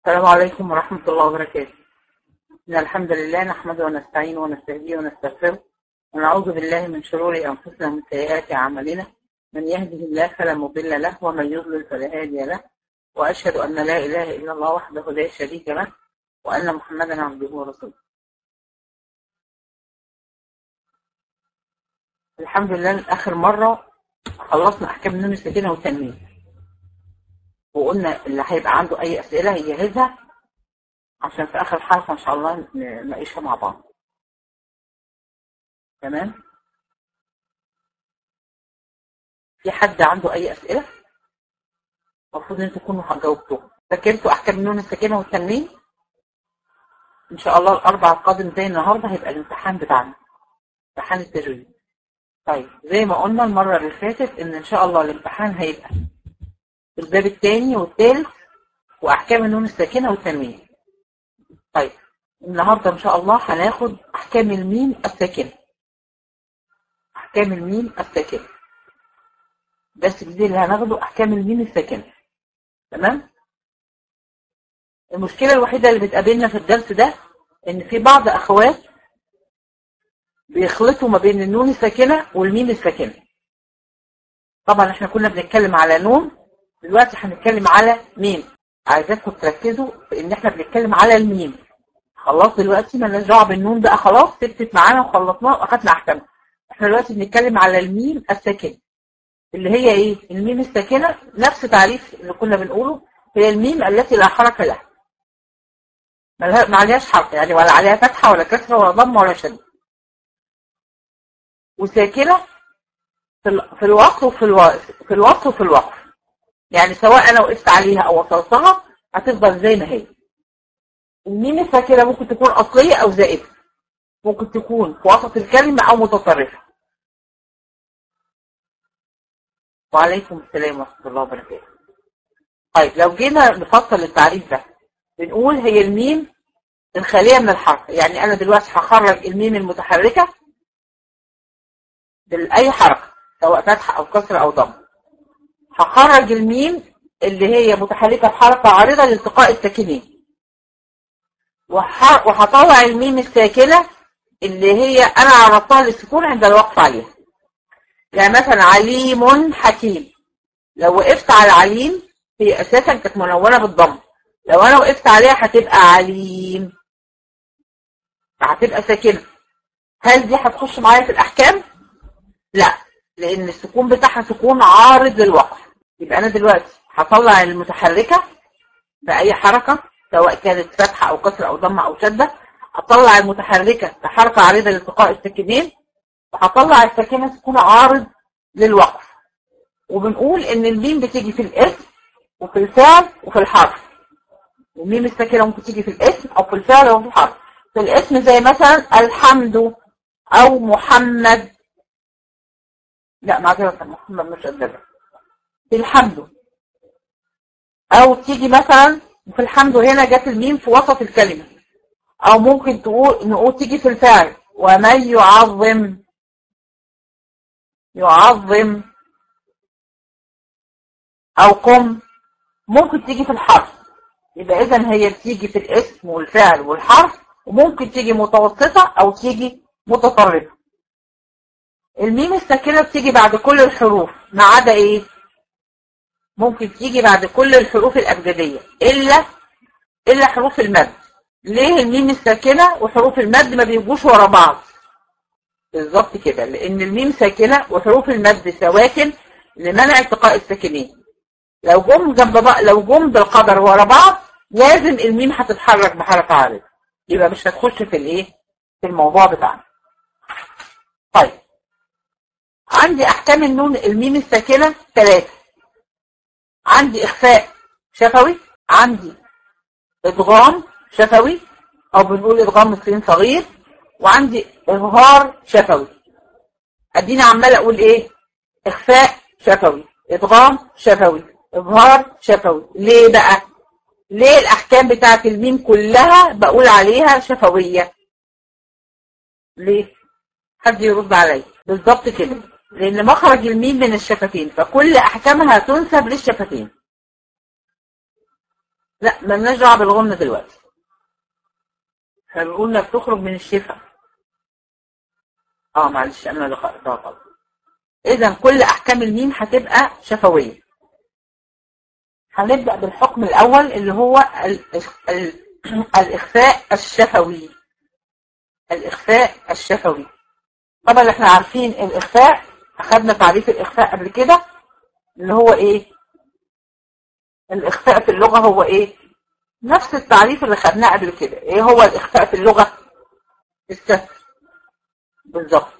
السلام عليكم ورحمة الله وبركاته إن الحمد لله نحمده ونستعينه ونستهديه ونستغفره ونعوذ بالله من شرور أنفسنا ومن سيئات أعمالنا من يهده الله فلا مضل له ومن يضلل فلا هادي له وأشهد أن لا إله إلا الله وحده لا شريك له وأن محمدا عبده ورسوله الحمد لله آخر مرة خلصنا أحكام النون السكينة والتنوين وقلنا اللي هيبقى عنده أي أسئلة يجهزها عشان في آخر الحلقة إن شاء الله نناقشها مع بعض تمام في حد عنده أي أسئلة المفروض إن انتوا تكونوا جاوبتوها ذاكرتوا أحكام النون السكينة والتنوين إن شاء الله الأربع القادم زي النهاردة هيبقى الامتحان بتاعنا امتحان التجويد طيب زي ما قلنا المرة اللي فاتت إن إن شاء الله الامتحان هيبقى في الباب الثاني والثالث وأحكام النون الساكنة والتنوين طيب النهاردة إن شاء الله هناخد أحكام الميم الساكنة أحكام الميم الساكنة بس الجديد اللي هناخده أحكام الميم الساكنة تمام المشكلة الوحيدة اللي بتقابلنا في الدرس ده إن في بعض أخوات بيخلطوا ما بين النون الساكنة والميم الساكنة طبعا احنا كنا بنتكلم على نون دلوقتي هنتكلم على ميم عايزاكم تركزوا في ان احنا بنتكلم على الميم خلاص دلوقتي مالناش دعوه بالنون بقى خلاص ثبتت معانا وخلصناها واخدنا احكامها احنا دلوقتي بنتكلم على الميم الساكنه اللي هي ايه الميم الساكنه نفس تعريف اللي كنا بنقوله هي الميم التي لا حركه لها ما عليهاش حرف يعني ولا عليها فتحه ولا كسره ولا ضمه ولا شد وساكنه في الوقت وفي الوقت في الوقت وفي الوقف يعني سواء انا وقفت عليها او وصلتها هتفضل زي ما هي الميم الساكنه ممكن تكون اصليه او زائده ممكن تكون في وسط الكلمه او متطرفه وعليكم السلام ورحمه الله وبركاته طيب لو جينا نفصل التعريف ده بنقول هي الميم الخاليه من الحرف يعني انا دلوقتي هخرج الميم المتحركه باي حركه سواء فتحه او كسره او ضم هخرج الميم اللي هي متحركة بحركة عارضة لالتقاء الساكنين وهطلع الميم الساكنة اللي هي أنا عرضتها للسكون عند الوقف عليها يعني مثلا عليم حكيم لو وقفت على عليم هي أساسا كانت منونة بالضم لو أنا وقفت عليها هتبقى عليم هتبقى ساكنة هل دي هتخش معايا في الأحكام؟ لا لأن السكون بتاعها سكون عارض للوقف يبقى أنا دلوقتي هطلع المتحركة بأي حركة سواء كانت فتحة أو كسرة أو ضمة أو شدة هطلع المتحركة بحركة عارضة لالتقاء الساكنين وهطلع الساكنة سكون عارض للوقف وبنقول إن الميم بتيجي في الاسم وفي الفعل وفي الحرف الميم الساكنة ممكن تيجي في الاسم أو في الفعل أو في الحرف في الاسم زي مثلا الحمد أو محمد لا معذرة محمد مش قدامك في الحمد او تيجي مثلا في الحمد هنا جت الميم في وسط الكلمة او ممكن تقول نقول تيجي في الفعل ومن يعظم يعظم او قم ممكن تيجي في الحرف يبقى اذا هي بتيجي في الاسم والفعل والحرف وممكن تيجي متوسطة او تيجي متطرفة الميم الساكنة بتيجي بعد كل الحروف ما عدا ايه ممكن تيجي بعد كل الحروف الأبجدية إلا إلا حروف المد ليه الميم الساكنة وحروف المد ما بيجوش ورا بعض بالظبط كده لأن الميم ساكنة وحروف المد سواكن لمنع التقاء الساكنين لو جم جنب بقى لو جم بالقدر ورا بعض لازم الميم هتتحرك بحركة عارضة يبقى مش هتخش في الايه في الموضوع بتاعنا طيب عندي احكام النون الميم الساكنة ثلاثة عندي إخفاء شفوي عندي إدغام شفوي أو بنقول إدغام مسكين صغير وعندي إظهار شفوي أديني عمال أقول إيه إخفاء شفوي إدغام شفوي إظهار شفوي ليه بقى ليه الأحكام بتاعة الميم كلها بقول عليها شفوية ليه حد يرد عليا بالظبط كده لأن مخرج الميم من الشفتين فكل أحكامها تنسب للشفتين لا مالناش دعوه بالغنة دلوقتي احنا بنقول انها بتخرج من الشفا اه معلش انا اللي قرأتها غلط اذا كل احكام الميم هتبقى شفويه هنبدا بالحكم الاول اللي هو ال ال الاخفاء الشفوي الاخفاء الشفوي طبعا احنا عارفين الاخفاء اخذنا تعريف الاخفاء قبل كده اللي هو ايه الاخفاء في اللغه هو ايه نفس التعريف اللي خدناه قبل كده ايه هو الاخفاء في اللغه الستر بالظبط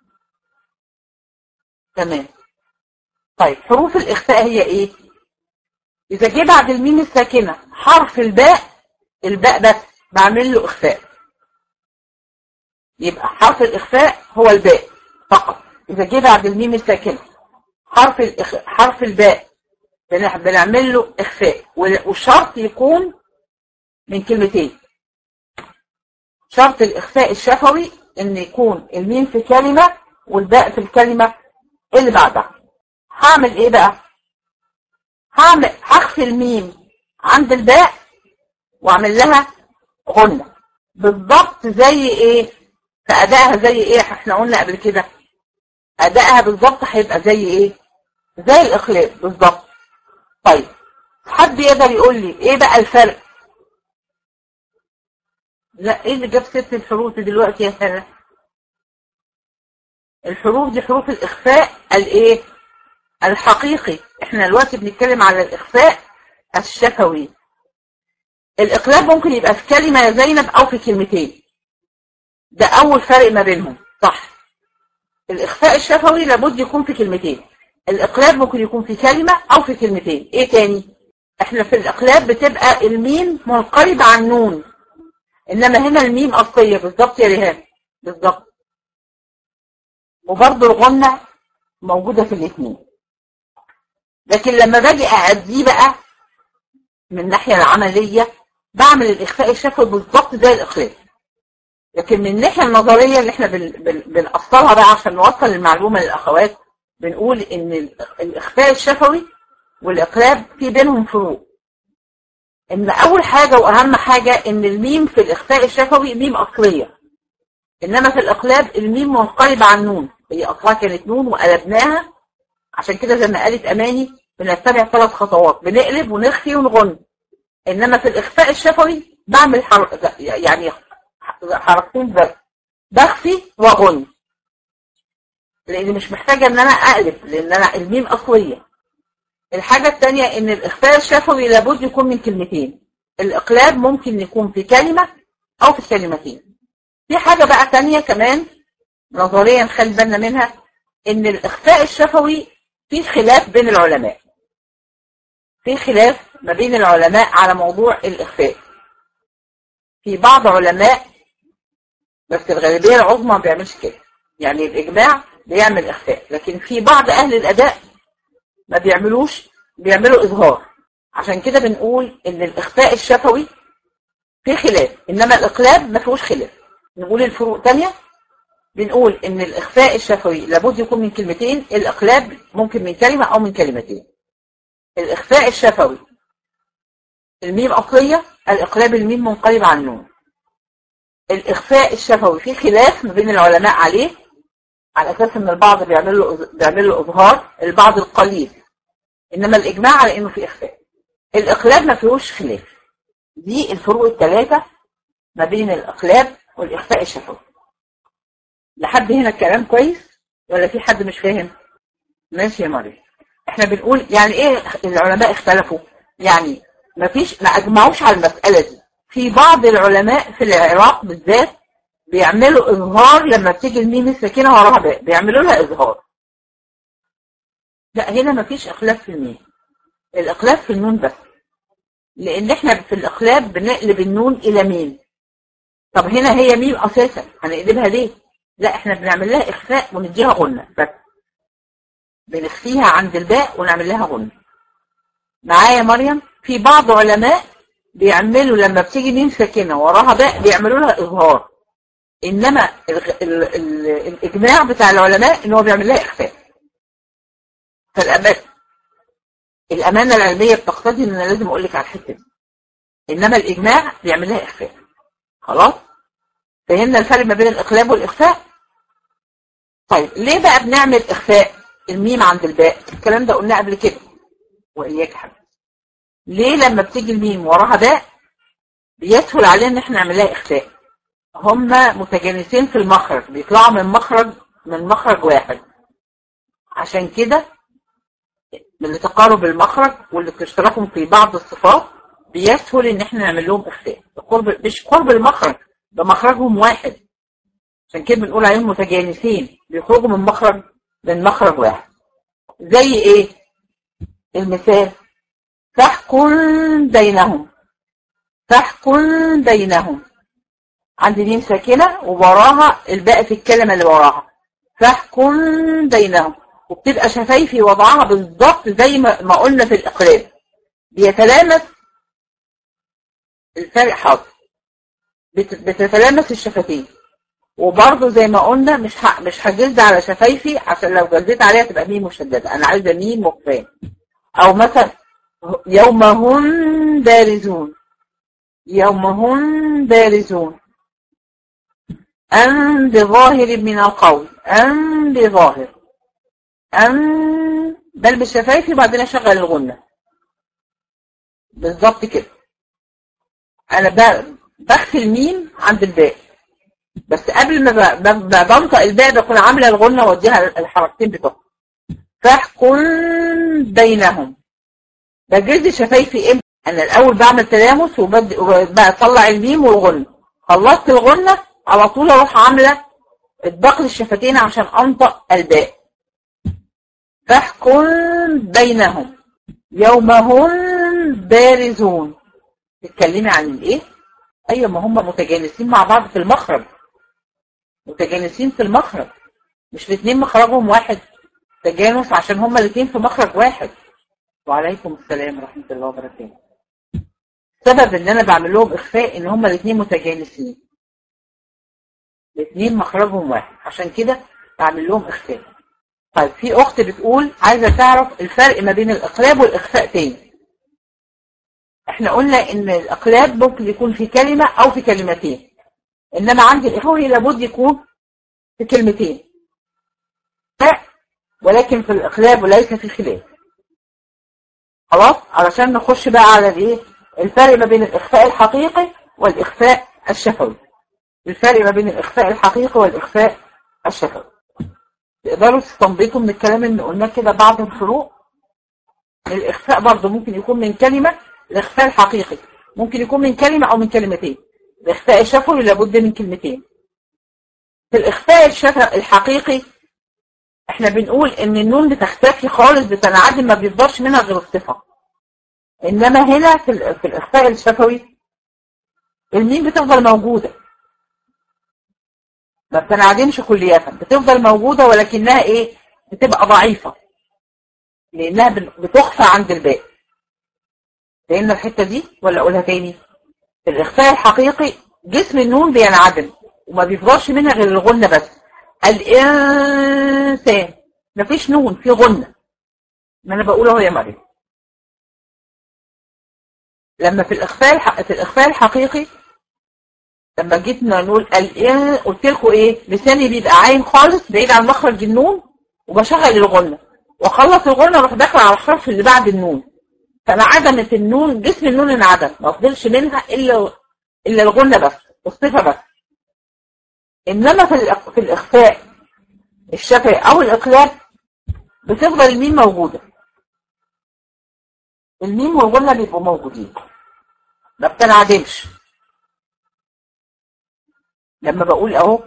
تمام طيب حروف الاخفاء هي ايه اذا جه بعد الميم الساكنه حرف الباء الباء بس بعمل له اخفاء يبقى حرف الاخفاء هو الباء فقط اذا جه بعد الميم الساكنه حرف الإخ... حرف الباء بنعمل له اخفاء والشرط يكون من كلمتين شرط الاخفاء الشفوي ان يكون الميم في كلمه والباء في الكلمه اللي بعدها هعمل ايه بقى هعمل هخفي الميم عند الباء واعمل لها غنة بالضبط زي ايه فأدائها زي ايه احنا قلنا قبل كده أدائها بالضبط هيبقى زي ايه زي الإخلاق بالضبط طيب حد يقدر يقول لي ايه بقى الفرق لا ايه اللي جاب ست الحروف دلوقتي يا سنة الحروف دي حروف الإخفاء الايه الحقيقي احنا دلوقتي بنتكلم على الإخفاء الشفوي الإقلاب ممكن يبقى في كلمة يا زينب أو في كلمتين ده أول فرق ما بينهم صح الإخفاء الشفوي لابد يكون في كلمتين الإقلاب ممكن يكون في كلمة أو في كلمتين إيه تاني احنا في الإقلاب بتبقى الميم منقلب عن النون إنما هنا الميم أصلية بالظبط يا ريهام بالظبط وبرضه الغنة موجودة في الاثنين لكن لما باجي أعديه بقى من الناحية العملية بعمل الإخفاء الشفوي بالظبط زي الإقلاب لكن من الناحية النظرية اللي احنا بن بن بنأصلها بقى عشان نوصل المعلومة للأخوات بنقول إن الإخفاء الشفوي والإقلاب في بينهم فروق إن أول حاجة وأهم حاجة إن الميم في الإخفاء الشفوي ميم أصلية إنما في الإقلاب الميم منقلبة عن نون هي أصلها كانت نون وقلبناها عشان كده زي ما قالت أماني بنتبع ثلاث خطوات بنقلب ونخفي ونغن إنما في الإخفاء الشفوي بعمل حر... يعني حركتين بس بخفي واغن لان مش محتاجة ان انا اقلب لان انا الميم اصلية الحاجة التانية ان الاخفاء الشفوي لابد يكون من كلمتين الاقلاب ممكن يكون في كلمة او في كلمتين في حاجة بقى تانية كمان نظريا خلي بالنا منها ان الاخفاء الشفوي في خلاف بين العلماء في خلاف ما بين العلماء على موضوع الاخفاء في بعض علماء بس الغالبية العظمى ما بيعملش كده يعني الإجماع بيعمل إخفاء لكن في بعض أهل الأداء ما بيعملوش بيعملوا إظهار عشان كده بنقول إن الإخفاء الشفوي في خلاف إنما الإقلاب ما فيهوش خلاف نقول الفروق تانية بنقول إن الإخفاء الشفوي لابد يكون من كلمتين الإقلاب ممكن من كلمة أو من كلمتين الإخفاء الشفوي الميم أصلية الإقلاب الميم منقلب عن النون الإخفاء الشفوي في خلاف ما بين العلماء عليه على أساس أن البعض بيعمل له بيعمل له إظهار البعض القليل إنما الإجماع على إنه في إخفاء الإقلاب ما فيهوش خلاف دي الفروق الثلاثة ما بين الإقلاب والإخفاء الشفوي لحد هنا الكلام كويس ولا في حد مش فاهم ماشي يا مريم احنا بنقول يعني ايه العلماء اختلفوا يعني ما فيش ما اجمعوش على المسألة دي في بعض العلماء في العراق بالذات بيعملوا إظهار لما بتيجي الميم الساكنة وراها باء بيعملوا لها إظهار لا هنا مفيش إقلاب في الميم الإقلاب في النون بس لأن إحنا في الإقلاب بنقلب النون إلى ميم طب هنا هي ميم أساسا هنقلبها ليه؟ لا إحنا بنعمل لها إخفاء ونديها غنة بس بنخفيها عند الباء ونعمل لها غنة معايا مريم في بعض علماء بيعملوا لما بتيجي ميم ساكنة وراها باء بيعملوا لها إظهار إنما ال ال ال الإجماع بتاع العلماء إن هو بيعمل لها إخفاء فالأمان الأمانة العلمية بتقتضي إن أنا لازم أقول لك على الحتة دي انما الاجماع بيعمل لها اخفاء خلاص فهمنا الفرق ما بين الاقلاب والاخفاء طيب ليه بقى بنعمل اخفاء الميم عند الباء الكلام ده قلناه قبل كده واياك يا حبيبي ليه لما بتيجي الميم وراها باء بيسهل علينا ان احنا نعمل لها اخفاء هما متجانسين في المخرج بيطلعوا من مخرج من مخرج واحد عشان كده من تقارب المخرج واللي بتشتركهم في بعض الصفات بيسهل ان احنا نعمل لهم اخفاء قرب مش قرب المخرج ده مخرجهم واحد عشان كده بنقول عليهم متجانسين بيخرجوا من مخرج من مخرج واحد زي ايه المثال تحكم بينهم تحكم بينهم عندي ميم ساكنة ووراها الباء في الكلمة اللي وراها تحكم بينهم وبتبقى شفايفي وضعها بالظبط زي ما ما قلنا في الإقلاب بيتلامس الفرق حاضر بت- بتتلامس الشفتين وبرضه زي ما قلنا مش ح... مش هجلد على شفايفي عشان لو جلدت عليها تبقى ميم مشددة أنا عايزة ميم مخفية أو مثلا يوم هم بارزون يوم هم بارزون أم بظاهر من القول أم بظاهر أم بلبس شفايفي وبعدين أشغل الغنة بالظبط كده أنا ب- بخفي الميم عند الباء بس قبل ما ب- ب- ب- بنطق الباء بكون عاملة الغنة واديها الحركتين بتوعها فاحكم بينهم بجد شفايفي امتى انا الاول بعمل تلامس وبد- وبطلع الميم والغنة خلصت الغنة على طول اروح عاملة اطباق للشفتين عشان انطق الباء فاحكم بينهم يوم هم بارزون تتكلمي عن الايه ايوه ما هم متجانسين مع بعض في المخرج متجانسين في المخرج مش الاثنين مخرجهم واحد تجانس عشان هما الاثنين في مخرج واحد وعليكم السلام ورحمة الله وبركاته سبب ان انا بعمل لهم اخفاء ان هما الاثنين متجانسين الاثنين مخرجهم واحد عشان كده بعمل لهم اخفاء طيب في اخت بتقول عايزة تعرف الفرق ما بين الاقلاب والاخفاء تاني احنا قلنا ان الاقلاب ممكن يكون في كلمة او في كلمتين انما عندي الاخوة لابد يكون في كلمتين لا ولكن في الاقلاب وليس في خلاف خلاص علشان نخش بقى على الايه الفرق ما بين الاخفاء الحقيقي والاخفاء الشفوي الفرق ما بين الاخفاء الحقيقي والاخفاء الشفوي تقدروا تستنبطوا من الكلام اللي قلناه كده بعض الفروق الاخفاء برضه ممكن يكون من كلمة الاخفاء الحقيقي ممكن يكون من كلمة او من كلمتين الاخفاء الشفوي لابد من كلمتين في الاخفاء الشفوي الحقيقي احنا بنقول ان النون بتختفي خالص بتنعدم ما بيفضلش منها غير الصفة انما هنا في, ال- في الاخفاء الشفوي الميم بتفضل موجودة ما بتنعدمش كلية بتفضل موجودة ولكنها ايه بتبقى ضعيفة لانها بن- بتخفى عند الباقي فهمنا الحتة دي ولا اقولها تاني في الاخفاء الحقيقي جسم النون بينعدم وما بيفضلش منها غير الغنة بس الانسان مفيش نون في غنة ما انا بقول اهو يا مريم لما في الاخفاء الح... في الاخفاء الحقيقي لما جيتنا نقول الان قلت لكم ايه لساني بيبقى عايم خالص بعيد عن مخرج النون وبشغل الغنة واخلص الغنة واروح داخله على الحرف اللي بعد النون فانعدمت النون جسم النون انعدم ما فضلش منها الا الا الغنة بس الصفة بس انما في الإخ- في الاخفاء الشفوي او الاقلاب بتفضل الميم موجودة الميم والغنة بيبقوا موجودين ما بتنعدمش لما بقول اهو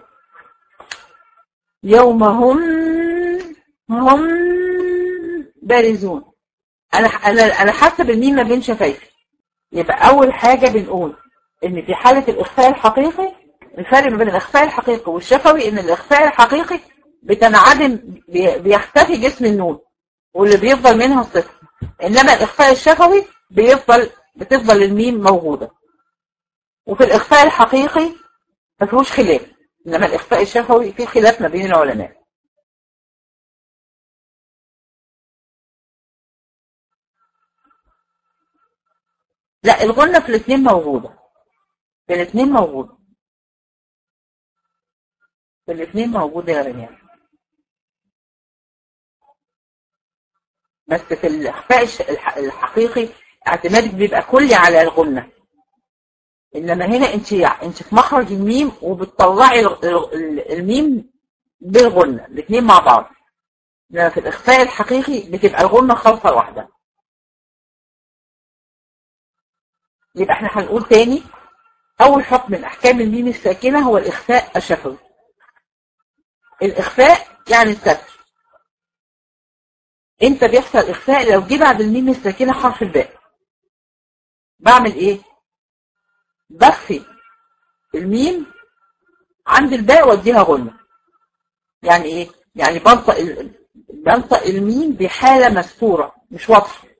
يوم هم هم بارزون انا انا انا حاسه بالميم ما بين شفايفي يبقى اول حاجه بنقول ان في حاله الاخفاء الحقيقي الفرق ما بين الاخفاء الحقيقي والشفوي ان الاخفاء الحقيقي بتنعدم بي- بيختفي جسم النون واللي بيفضل منها الصفر انما الاخفاء الشفوي بيفضل بتفضل الميم موجوده وفي الاخفاء الحقيقي ما فيهوش خلاف انما الاخفاء الشفوي فيه خلاف ما بين العلماء لا الغنة في الاثنين موجودة في الاثنين موجودة في الاثنين موجودة يا ريان بس في الإخفاء الحقيقي اعتمادك بيبقى كلي على الغنة إنما هنا أنت أنت في مخرج الميم وبتطلعي الميم بالغنة الاثنين مع بعض إنما في الإخفاء الحقيقي بتبقى الغنة خالصة واحدة يبقى احنا هنقول تاني أول حكم من أحكام الميم الساكنة هو الإخفاء الشفوي الإخفاء يعني الستر انت بيحصل إخفاء لو جه بعد الميم الساكنة حرف الباء بعمل إيه؟ بخفي الميم عند الباء واديها غنة يعني إيه؟ يعني بنطق بنطق الميم بحالة مستورة مش واضحة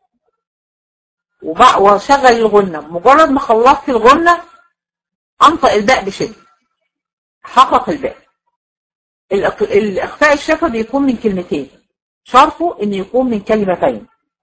واشغل الغنة مجرد ما خلصت الغنة انطق الباء بشدة حقق الباء الاخفاء الشفوي بيكون من كلمتين شرطه ان يكون من كلمتين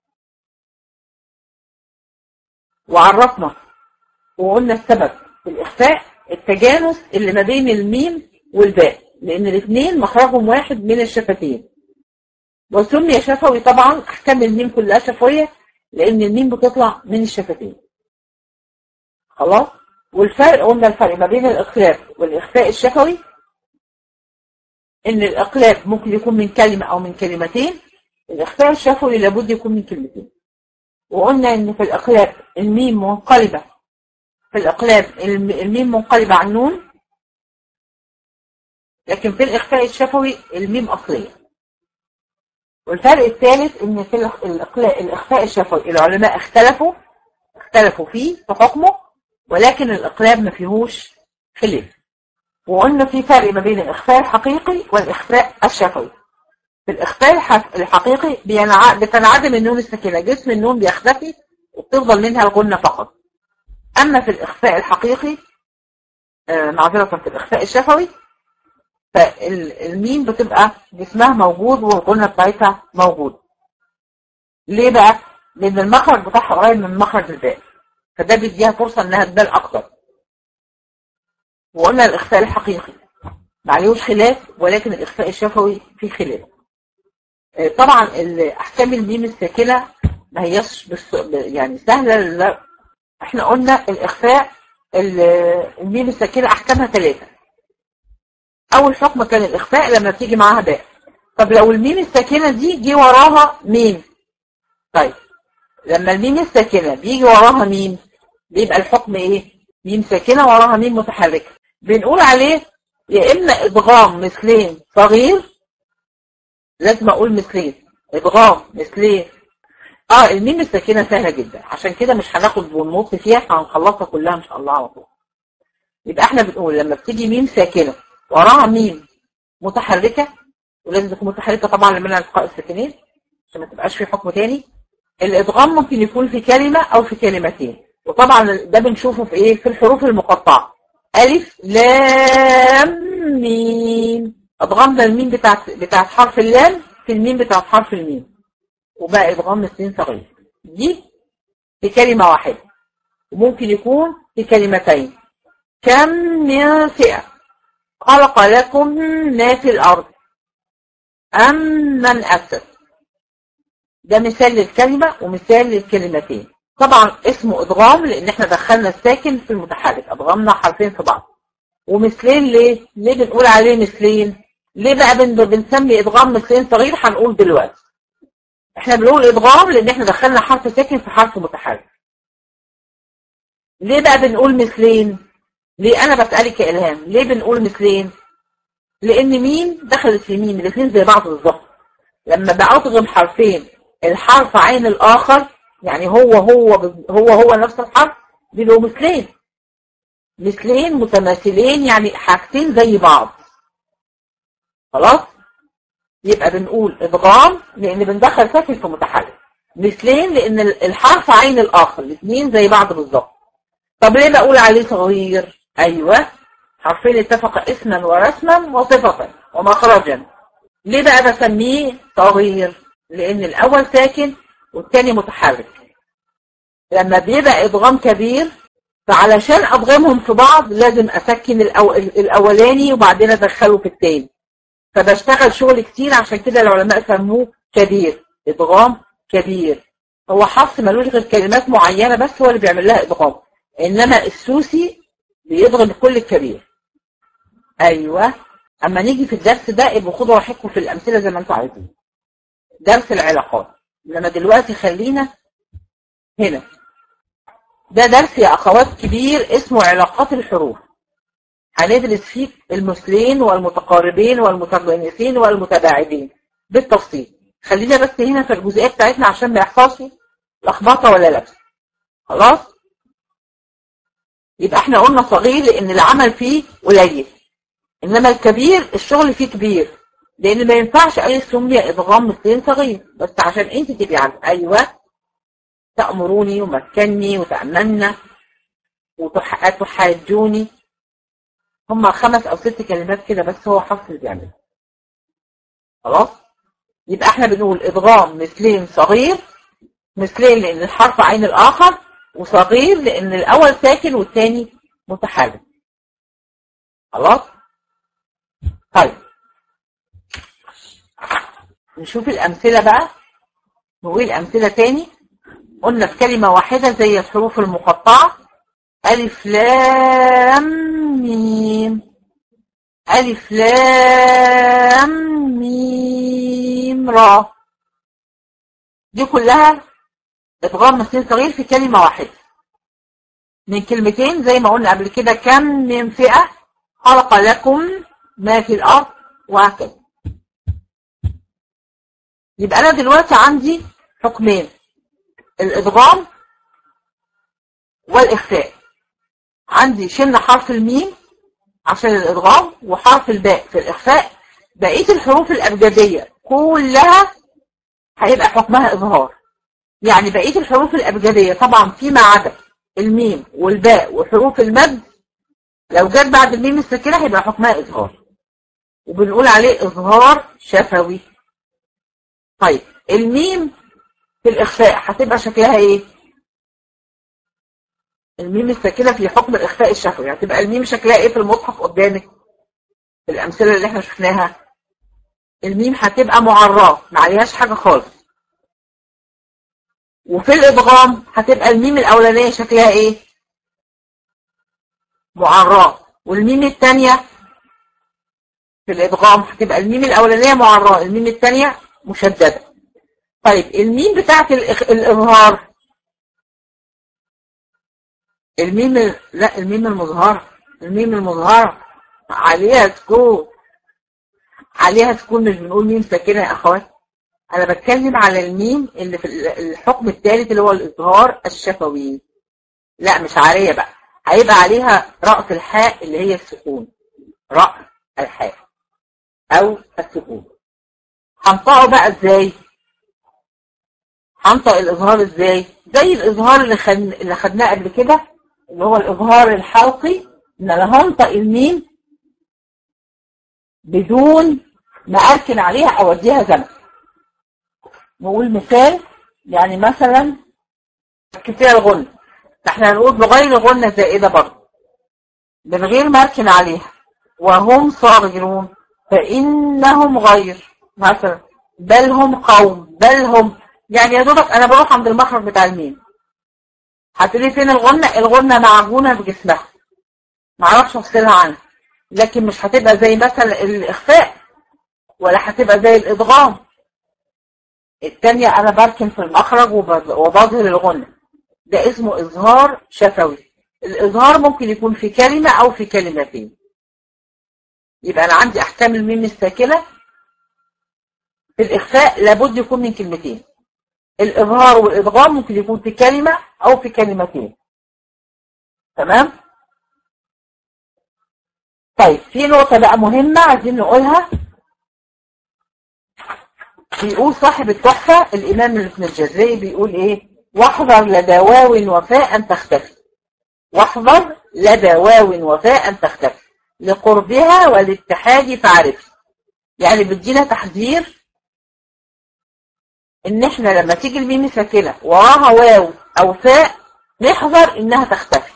وعرفنا وقلنا السبب في الاخفاء التجانس اللي ما بين الميم والباء لان الاثنين مخرجهم واحد من الشفتين وسمي شفوي طبعا احكام الميم كلها شفويه لان الميم بتطلع من الشفتين خلاص والفرق قلنا الفرق ما بين الاقلاب والاخفاء الشفوي ان الاقلاب ممكن يكون من كلمة او من كلمتين الاخفاء الشفوي لابد يكون من كلمتين وقلنا ان في الاقلاب الميم منقلبة في الاقلاب الميم منقلبة عن نون لكن في الاخفاء الشفوي الميم اصلية والفرق الثالث ان في الاخفاء الشفوي العلماء اختلفوا اختلفوا فيه في حكمه ولكن الاقلاب ما فيهوش خلاف وقلنا في فرق ما بين الاخفاء الحقيقي والاخفاء الشفوي في الاخفاء الحقيقي بتنعدم النون الساكنه جسم النون بيختفي وبتفضل منها الغنه فقط اما في الاخفاء الحقيقي آه معذره في الاخفاء الشفوي فالميم بتبقى جسمها موجود والغنة بتاعتها موجود ليه بقى؟ لأن المخرج بتاعها قريب من مخرج الباء فده بيديها فرصة إنها تبان أكتر وقلنا الإخفاء الحقيقي معليهوش خلاف ولكن الإخفاء الشفوي فيه خلاف طبعا أحكام الميم الساكنة ما هيش بس يعني سهلة لا. احنا قلنا الإخفاء الميم الساكنة أحكامها ثلاثة اول حكم كان الاخفاء لما بتيجي معاها باء طب لو الميم الساكنه دي جه وراها ميم طيب لما الميم الساكنه بيجي وراها ميم بيبقى الحكم ايه ميم ساكنه وراها ميم متحركه بنقول عليه يا اما ادغام مثلين صغير لازم اقول مثلين ادغام مثلين اه الميم الساكنه سهله جدا عشان كده مش هناخد ونمط فيها هنخلصها كلها ان شاء الله على طول يبقى احنا بنقول لما بتيجي ميم ساكنه وراها ميم متحركة ولازم تكون متحركة طبعا لمنع التقاء الساكنين عشان ما تبقاش في حكم تاني الادغام ممكن يكون في كلمة او في كلمتين وطبعا ده بنشوفه في ايه في الحروف المقطعة الف لام ميم ادغام ده الميم بتاعت بتاعت حرف اللام في الميم بتاعت حرف الميم وبقى ادغام اثنين صغير دي في كلمة واحدة وممكن يكون في كلمتين كم من فئة خلق لكم ما في الأرض أم من أسس ده مثال للكلمة ومثال للكلمتين طبعا اسمه إدغام لأن احنا دخلنا الساكن في المتحرك أدغمنا حرفين في بعض ومثلين ليه؟ ليه بنقول عليه مثلين؟ ليه بقى بن بنسمي إدغام مثلين صغير هنقول دلوقتي احنا بنقول إدغام لأن احنا دخلنا حرف ساكن في حرف متحرك ليه بقى بنقول مثلين؟ ليه انا بسألك يا الهام ليه بنقول مثلين لان مين دخلت في مين الاثنين زي بعض بالظبط لما بأضغم حرفين الحرف عين الاخر يعني هو هو هو هو نفس الحرف بيبقوا مثلين مثلين متماثلين يعني حاجتين زي بعض خلاص يبقى بنقول ادغام لان بندخل ساكن في متحرك مثلين لان الحرف عين الاخر الاثنين زي بعض بالظبط طب ليه بقول عليه صغير ايوه حرفين اتفق اسما ورسما وصفة ومخرجا ليه بقى بسميه صغير لان الاول ساكن والثاني متحرك لما بيبقى ادغام كبير فعلشان ادغمهم في بعض لازم اسكن الأو... الاولاني وبعدين ادخله في التاني فبشتغل شغل كتير عشان كده العلماء سموه كبير ادغام كبير هو حفص ملوش غير كلمات معينة بس هو اللي بيعمل لها ادغام انما السوسي بيضغم كل الكبير ايوه اما نيجي في الدرس ده يبقوا خدوا راحتكم في الامثله زي ما انتم عايزين درس العلاقات لما دلوقتي خلينا هنا ده درس يا اخوات كبير اسمه علاقات الحروف هندرس فيه المثلين والمتقاربين والمتجانسين والمتباعدين بالتفصيل خلينا بس هنا في الجزئيه بتاعتنا عشان ما يحصلش لخبطه ولا لبس خلاص يبقى احنا قلنا صغير لان العمل فيه قليل انما الكبير الشغل فيه كبير لان ما ينفعش اي سمية ادغام مثلين صغير بس عشان انت تبقي عارفه ايوه تأمروني ومكني وتأمنا وتحاجوني هم خمس او ست كلمات كده بس هو حفظ اللي بيعملها خلاص يبقى احنا بنقول ادغام مثلين صغير مثلين لان الحرف عين الاخر وصغير لان الاول ساكن والثاني متحرك خلاص طيب نشوف الامثله بقى نقول امثله تاني قلنا في كلمه واحده زي الحروف المقطعه الف لام ميم الف لام ميم را دي كلها ادغام مثلين صغير في كلمه واحده من كلمتين زي ما قلنا قبل كده كم من فئه خلق لكم ما في الارض وهكذا يبقى انا دلوقتي عندي حكمين الادغام والاخفاء عندي شلنا حرف الميم عشان الادغام وحرف الباء في الاخفاء بقيه الحروف الابجديه كلها هيبقى حكمها اظهار يعني بقيه الحروف الابجديه طبعا فيما عدا الميم والباء وحروف المد لو جت بعد الميم الساكنه هيبقى حكمها اظهار وبنقول عليه اظهار شفوي طيب الميم في الاخفاء هتبقى شكلها ايه الميم الساكنه في حكم الاخفاء الشفوي هتبقى الميم شكلها ايه في المصحف قدامك في الامثله اللي احنا شفناها الميم هتبقى معراه ما عليهاش حاجه خالص وفي الادغام هتبقى الميم الاولانيه شكلها ايه معراه والميم الثانيه في الادغام هتبقى الميم الاولانيه معراه الميم الثانيه مشدده طيب الميم بتاعت الاظهار الميم لا الميم المظهره الميم المظهره عليها سكون عليها سكون مش بنقول ميم ساكنه يا اخوات انا بتكلم على الميم اللي في الحكم الثالث اللي هو الاظهار الشفوي لا مش عليها بقى هيبقى عليها رأس الحاء اللي هي السكون رأس الحاء او السكون هنطقه بقى ازاي هنطق الاظهار ازاي زي الاظهار اللي خد... اللي خدناه قبل كده اللي هو الاظهار الحلقي ان انا هنطق الميم بدون ما اركن عليها او اديها زمن نقول مثال يعني مثلا كفايه الغنة احنا هنقول بغير غنة زائدة برضه من غير ما اركن عليها وهم صاغرون فإنهم غير مثلا بل هم قوم بل هم يعني يا دوبك انا بروح عند المخرج بتاع الميم هتقولي فين الغنة الغنة معجونة بجسمها معرفش افصلها عنها لكن مش هتبقى زي مثلا الاخفاء ولا هتبقى زي الادغام التانية انا بركن في المخرج وبظهر الغنة ده اسمه اظهار شفوي الاظهار ممكن يكون في كلمة او في كلمتين يبقى انا عندي احكام الميم الساكنة في الاخفاء لابد يكون من كلمتين الاظهار والادغام ممكن يكون في كلمة او في كلمتين تمام طيب في نقطة بقى مهمة عايزين نقولها بيقول صاحب التحفة الإمام ابن الجزري بيقول إيه واحذر لدى واو وفاء تختفي واحذر لدى واو وفاء تختفي لقربها والاتحاد فعرف يعني بدينا تحذير ان احنا لما تيجي الميم ساكنه وراها واو او فاء نحذر انها تختفي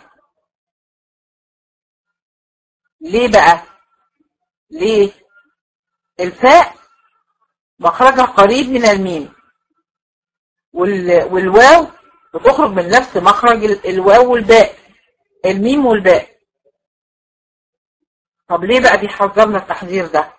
ليه بقى ليه الفاء مخرجها قريب من الميم وال... والواو بتخرج من نفس مخرج الواو والباء الميم والباء طب ليه بقى بيحذرنا التحذير ده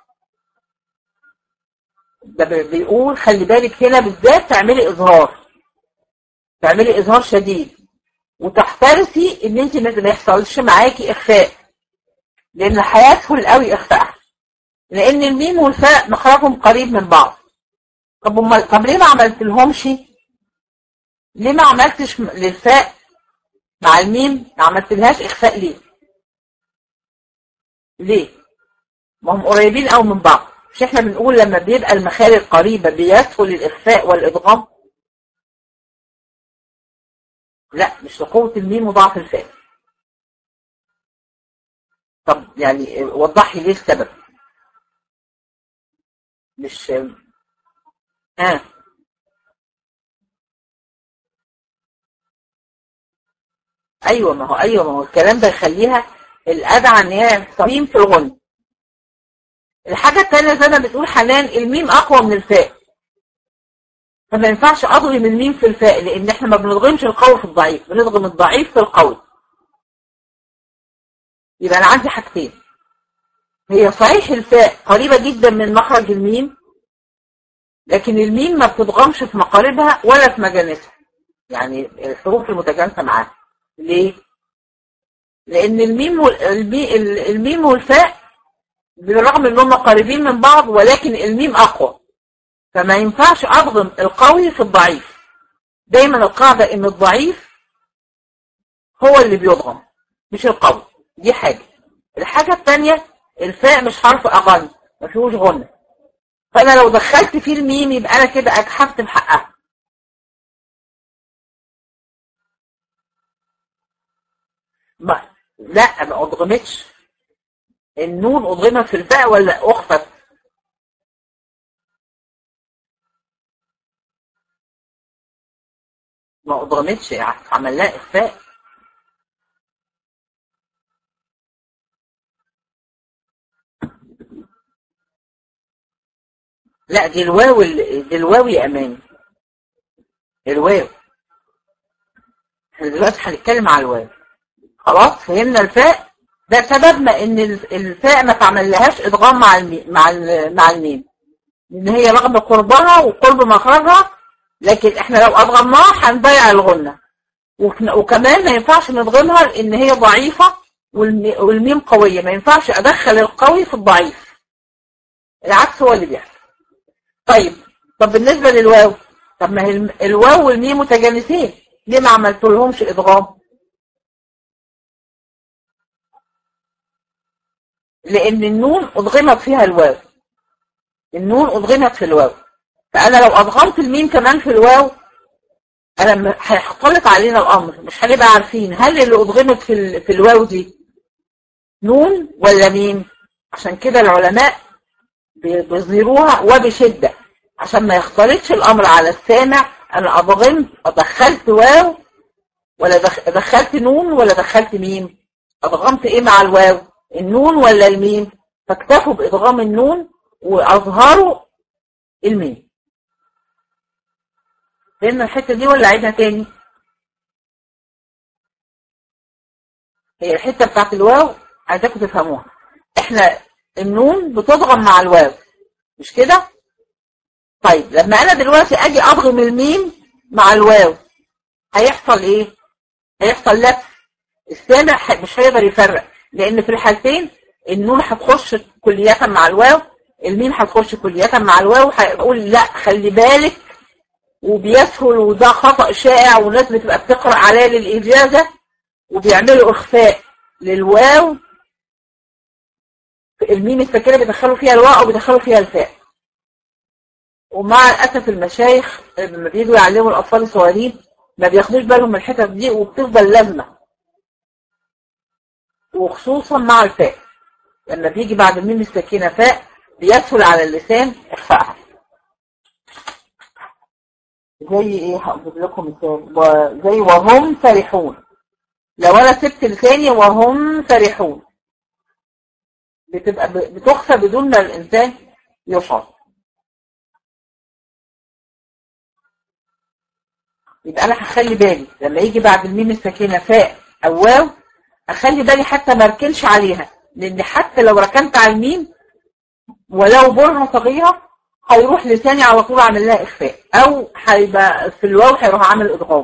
ده بيقول خلي بالك هنا بالذات تعملي اظهار تعملي اظهار شديد وتحترسي ان انت ما يحصلش معاكي اخفاء لان هيسهل قوي اخفائها لان الميم والفاء مخرجهم قريب من بعض طب امال طب ليه ما عملت لهمش ليه ما عملتش للفاء مع الميم ما عملت لهاش اخفاء ليه ليه ما هم قريبين قوي من بعض مش احنا بنقول لما بيبقى المخارج قريبة بيسهل الاخفاء والادغام لا مش لقوة الميم وضعف الفاء طب يعني وضحي ليه السبب مش اه ايوه ما هو ايوه ما هو الكلام ده يخليها الادعى ان هي صميم في الغن الحاجه الثانيه زي ما بتقول حنان الميم اقوى من الفاء فما ينفعش اضغم الميم في الفاء لان احنا ما بنضغمش القوي في الضعيف بنضغم الضعيف في القوي يبقى انا عندي حاجتين هي صحيح الفاء قريبه جدا من مخرج الميم لكن الميم ما بتضغمش في مقالبها ولا في مجانسها يعني الحروف المتجانسه معاها ليه لان الميم الميم والفاء بالرغم انهم قريبين من بعض ولكن الميم اقوى فما ينفعش اضغم القوي في الضعيف دايما القاعده ان الضعيف هو اللي بيضغم مش القوي دي حاجه الحاجه الثانيه الفاء مش حرف اغن ما فيهوش غنه فانا لو دخلت فيه الميم يبقى انا كده اجحفت بحقها ما لا ما اضغمتش النون اضغمت في الفاء ولا اخفت ما اضغمتش عمل لها اخفاء لا دي الواو دي الواو يا امان الواو احنا دلوقتي هنتكلم على الواو خلاص فهمنا الفاء ده سببنا ان الفاء ما تعملهاش ادغام مع الميم مع مع الميم لان هي رغم قربها وقرب مخرجها لكن احنا لو ادغمناها هنضيع الغنه وكمان ما ينفعش ندغمها لان هي ضعيفه والميم قويه ما ينفعش ادخل القوي في الضعيف العكس هو اللي بيحصل طيب طب بالنسبه للواو طب ما هي الواو والميم متجانسين ليه ما عملت لهمش ادغام لان النون ادغمت فيها الواو النون ادغمت في الواو فانا لو ادغمت الميم كمان في الواو انا هيختلط علينا الامر مش هنبقى عارفين هل اللي ادغمت في ال... في الواو دي نون ولا ميم عشان كده العلماء بيظهروها وبشده عشان ما يختلطش الامر على السامع انا ادغمت ادخلت واو ولا دخلت نون ولا دخلت ميم ادغمت ايه مع الواو النون ولا الميم فاكتفوا بادغام النون واظهروا الميم فهمنا الحته دي ولا عيدها تاني هي الحته بتاعت الواو عايزاكم تفهموها احنا النون بتضغم مع الواو مش كده طيب لما انا دلوقتي اجي اضغم الميم مع الواو هيحصل ايه هيحصل لف السامع مش هيقدر يفرق لان في الحالتين النون هتخش كلية مع الواو الميم هتخش كلية مع الواو هيقول لا خلي بالك وبيسهل وده خطأ شائع والناس بتبقى بتقرأ عليه للإجازة وبيعملوا إخفاء للواو الميم الساكنة بيدخلوا فيها الواو وبيدخلوا فيها الفاء ومع الأسف المشايخ لما بييجوا يعلموا الأطفال الصغيرين ما بياخدوش بالهم من الحتت دي وبتفضل لازمة وخصوصا مع الفاء لما بيجي بعد الميم الساكنة فاء بيسهل على اللسان إخفائها زي ايه هقول لكم مثال و- زي وهم فرحون لو انا سبت لساني وهم فرحون بتبقى ب- بتخفى بدون ما الانسان يشعر يبقى انا هخلي بالي لما يجي بعد الميم الساكنه فاء او واو اخلي بالي حتى ما اركنش عليها لان حتى لو ركنت على الميم ولو برهه صغيره هيروح لساني على طول عامل لها اخفاء او هيبقى في الواو هيروح عامل ادغام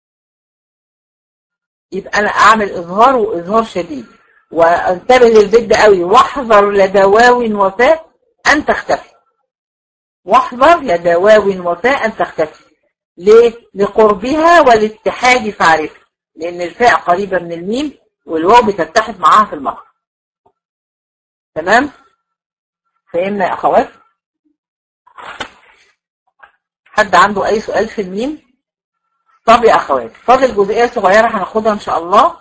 يبقى انا اعمل اظهار واظهار شديد وانتبه للبيت ده قوي واحذر لدى واو وفاء ان تختفي واحذر لدى واو وفاء ان تختفي ليه؟ لقربها والاتحاد فعرفها لان الفاء قريبه من الميم والواو بتتحد معاها في المخرج تمام فهمنا يا اخوات حد عنده اي سؤال في الميم طب يا اخوات فاضل جزئيه صغيره هناخدها ان شاء الله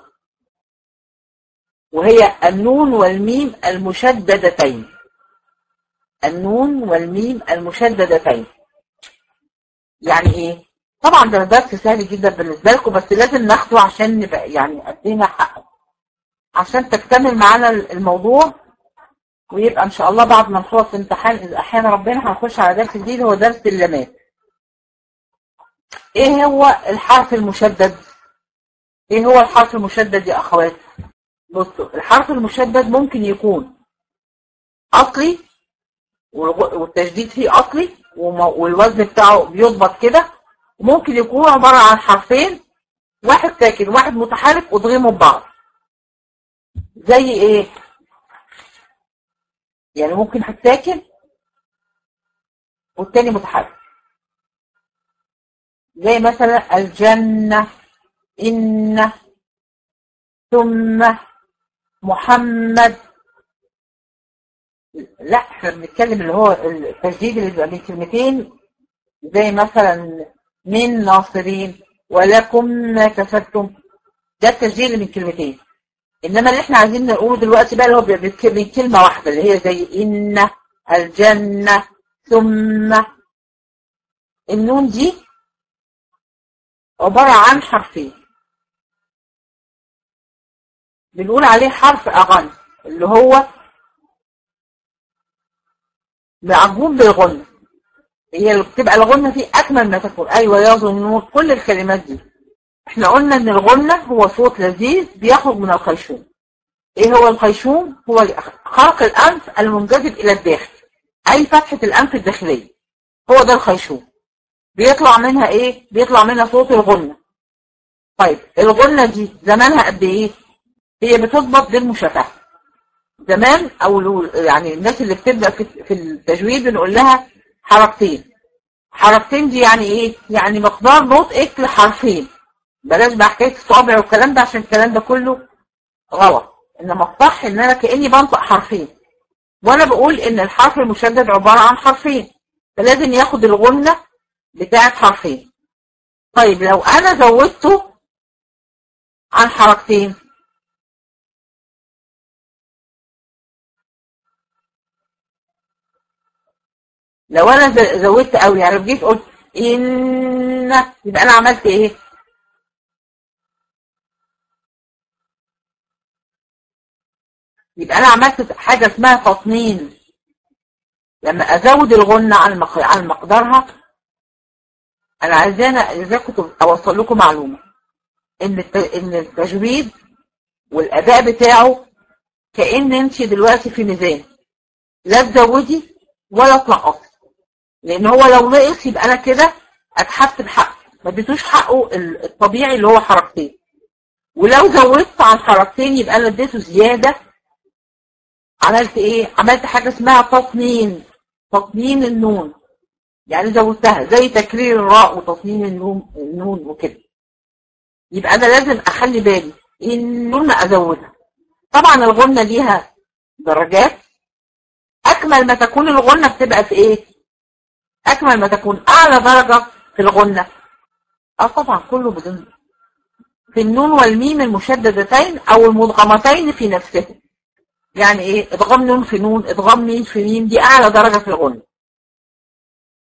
وهي النون والميم المشددتين النون والميم المشددتين يعني ايه طبعا ده درس سهل جدا بالنسبه لكم بس لازم ناخده عشان نبقى يعني ادينا حقه عشان تكتمل معانا الموضوع ويبقى ان شاء الله بعد ما نخلص امتحان اذا احيانا ربنا هنخش على درس جديد هو درس اللامات ايه هو الحرف المشدد ايه هو الحرف المشدد يا اخوات بصوا الحرف المشدد ممكن يكون اصلي والغ- والتشديد فيه اصلي وم- والوزن بتاعه بيضبط كده وممكن يكون عبارة عن حرفين واحد ساكن واحد متحرك وضغموا ببعض زي ايه يعني ممكن واحد ساكن والتاني متحرك زي مثلا الجنة إن ثم محمد لا احنا بنتكلم اللي هو التجديد اللي بيبقى بين كلمتين زي مثلا من ناصرين ولكم ما كسبتم ده التسجيل اللي من كلمتين انما اللي احنا عايزين نقوله دلوقتي بقى اللي هو بيبقى من كلمه واحده اللي هي زي ان الجنه ثم النون دي عباره عن حرفين بنقول عليه حرف اغن اللي هو معجون بالغنه هي اللي بتبقى الغنة فيه أكمل ما تكون أيوة يظنون كل الكلمات دي احنا قلنا ان الغنة هو صوت لذيذ بيخرج من الخيشوم ايه هو الخيشوم هو خرق الأنف المنجذب إلى الداخل أي فتحة الأنف الداخلية هو ده الخيشوم بيطلع منها ايه بيطلع منها صوت الغنة طيب الغنة دي زمانها قد ايه هي بتضبط بالمشافهة زمان او لو- يعني الناس اللي بتبدأ في في التجويد بنقول لها حركتين حركتين دي يعني ايه يعني مقدار نطقك لحرفين بلاش بقى حكايه الصابع والكلام ده عشان الكلام ده كله غلط انما الصح ان انا كاني بنطق حرفين وانا بقول ان الحرف المشدد عباره عن حرفين فلازم ياخد الغنه بتاعت حرفين طيب لو انا زودته عن حركتين لو انا ز- زودت قوي يعني لو جيت قلت ان يبقى انا عملت ايه يبقى انا عملت حاجه اسمها تطنين لما ازود الغنه عن مق- عن مقدارها انا عايزانا عايزاكم اوصل لكم معلومه ان الت- ان التجويد والاداء بتاعه كان انت دلوقتي في ميزان لا تزودي ولا تنقصي لان هو لو نقص يبقى انا كده اتحط بحقه ما اديتوش حقه ال- الطبيعي اللي هو حركتين ولو زودت عن حركتين يبقى انا اديته زياده عملت ايه عملت حاجه اسمها تطنين تطنين النون يعني زودتها زي تكرير الراء وتطنين النون النون وكده يبقى انا لازم اخلي بالي النون ازودها طبعا الغنه ليها درجات اكمل ما تكون الغنه بتبقى في ايه اكمل ما تكون اعلى درجه في الغنه اه طبعا كله بدون في النون والميم المشددتين او المدغمتين في نفسهم يعني ايه ادغام نون في نون ادغام ميم في ميم دي اعلى درجه في الغنه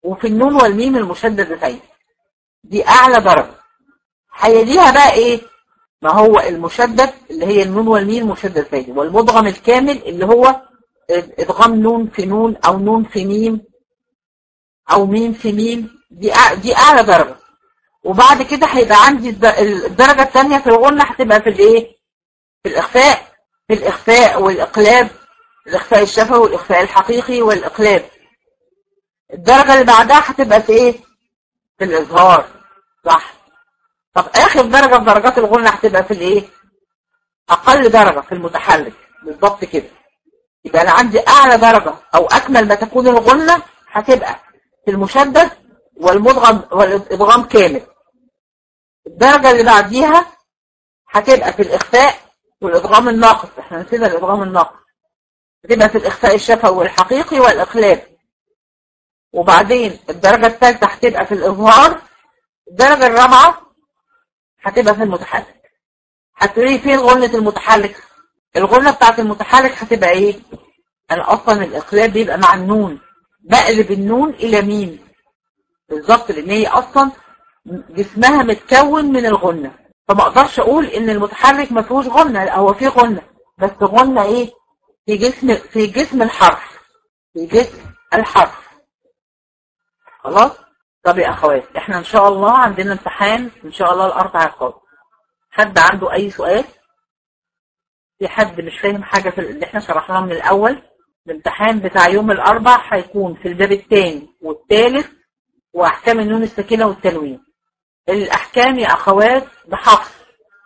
وفي النون والميم المشددتين دي اعلى درجة هيليها بقى ايه ما هو المشدد اللي هي النون والميم مشددتين والمدغم الكامل اللي هو ادغام نون في نون او نون في ميم او ميم في ميم دي دي اعلى درجة وبعد كده هيبقى عندي الدرجة الثانية في الغنة هتبقى في الايه في الاخفاء في الاخفاء والاقلاب الاخفاء الشفوي والاخفاء الحقيقي والاقلاب الدرجة اللي بعدها هتبقى في ايه في الاظهار صح طب اخر درجة في درجات الغنة هتبقى في الايه اقل درجة في المتحرك بالضبط كده يبقى انا عندي اعلى درجة او اكمل ما تكون الغنة هتبقى في المشدد والمدغم والادغام كامل الدرجة اللي بعديها هتبقى في الاخفاء والادغام الناقص احنا نسينا الادغام الناقص هتبقى في الاخفاء الشفوي والحقيقي والاقلاب وبعدين الدرجة الثالثة هتبقى في الاظهار الدرجة الرابعة هتبقى في المتحرك هتقولي فين غنة المتحرك الغنة بتاعت المتحرك هتبقى ايه انا اصلا الاقلاب بيبقى مع النون بقلب النون الى ميم بالظبط لان هي اصلا جسمها متكون من الغنة فما اقدرش اقول ان المتحرك ما فيهوش غنة لا هو فيه غنة بس غنة ايه في جسم في جسم الحرف في جسم الحرف خلاص طب يا اخوات احنا ان شاء الله عندنا امتحان ان شاء الله الاربع القادم حد عنده اي سؤال في حد مش فاهم حاجة في اللي احنا شرحناه من الاول الامتحان بتاع يوم الاربع هيكون في الباب الثاني والثالث واحكام النون الساكنه والتنوين الاحكام يا اخوات بحفظ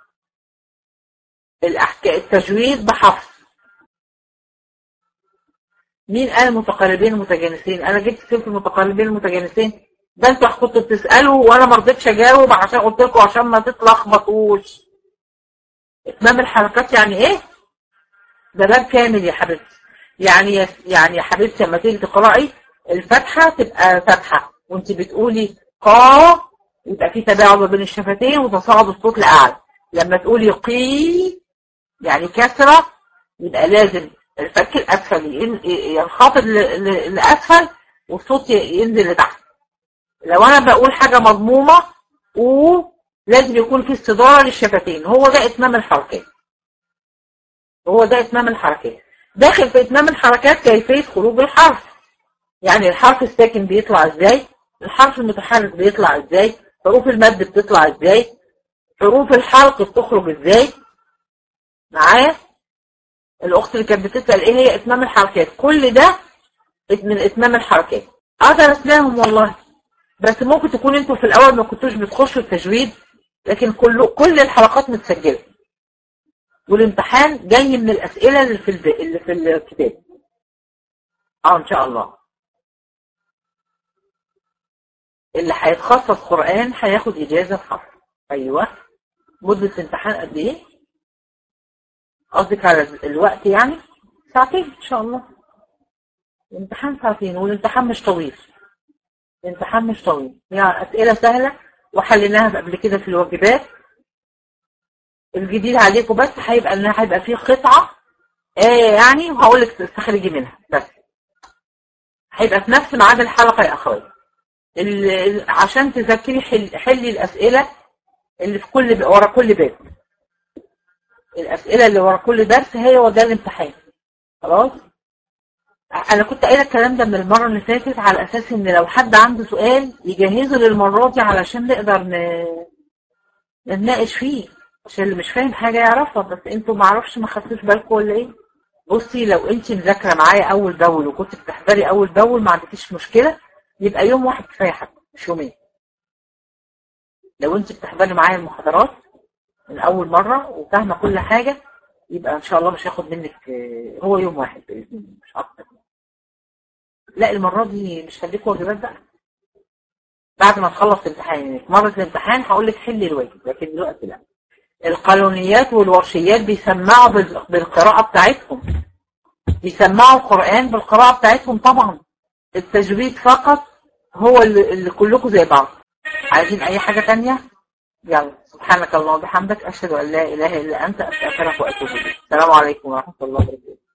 الأحكام التجويد بحفظ مين قال متقاربين متجانسين انا جبت سيره المتقاربين المتجانسين ده انتوا كنتوا بتسالوا وانا ما رضيتش اجاوب عشان قلت لكم عشان ما تتلخبطوش اتمام الحركات يعني ايه ده باب كامل يا حبيبتي يعني يعني يا حبيبتي لما تيجي تقراي الفتحه تبقى فتحه وانت بتقولي قا يبقى في تباعد بين الشفتين وتصاعد الصوت لاعلى لما تقولي قي يعني كسره يبقى لازم الفك الاسفل ينخفض لاسفل والصوت ينزل لتحت لو انا بقول حاجه مضمومه ولازم يكون في استداره للشفتين هو ده اتمام الحركات هو ده اتمام الحركات داخل في اتمام الحركات كيفيه خروج الحرف يعني الحرف الساكن بيطلع ازاي الحرف المتحرك بيطلع ازاي حروف المد بتطلع ازاي حروف الحلق بتخرج ازاي معايا الاخت اللي كانت بتسال ايه هي اتمام الحركات كل ده من اتمام الحركات اه درسناهم والله بس ممكن تكون انتوا في الاول ما كنتوش بتخشوا التجويد لكن كل كل الحلقات متسجله والامتحان جاي من الاسئله اللي في الب... اللي في الكتاب اه ان شاء الله اللي هيتخصص قران هياخد اجازه حفظ ايوه مده الامتحان قد ايه قصدك على الوقت يعني ساعتين ان شاء الله الامتحان ساعتين والامتحان مش طويل الامتحان مش طويل يعني اسئله سهله وحليناها قبل كده في الواجبات الجديد عليكم بس هيبقى انها هيبقى فيه قطعه آه يعني وهقول لك تستخرجي منها بس هيبقى في نفس ميعاد الحلقه يا اخواتي عشان تذاكري حل حلي الاسئله اللي في كل ورا كل باب الاسئله اللي ورا كل درس هي وده الامتحان خلاص انا كنت قايله الكلام ده من المره اللي فاتت على اساس ان لو حد عنده سؤال يجهزه للمره دي علشان نقدر ن... نتناقش فيه عشان اللي مش فاهم حاجه يعرفها بس انتوا ما اعرفش ما خدتوش بالكم ولا ايه بصي لو انت مذاكره معايا اول باول وكنت بتحضري اول باول ما عندكيش مشكله يبقى يوم واحد كفايه حتى مش يومين لو انت بتحضري معايا المحاضرات من اول مره وفاهمه كل حاجه يبقى ان شاء الله مش هياخد منك هو يوم واحد باذن الله مش اكتر لا المره دي مش هديك واجبات بقى بعد ما تخلص امتحانك مره الامتحان هقول لك حلي الواجب لكن دلوقتي لا القانونيات والورشيات بيسمعوا بالقراءه بتاعتهم بيسمعوا القران بالقراءه بتاعتهم طبعا التجويد فقط هو اللي, اللي كلكم زي بعض عايزين اي حاجه تانية يلا سبحانك اللهم وبحمدك اشهد ان لا اله الا انت استغفرك واتوب اليك السلام عليكم ورحمه الله وبركاته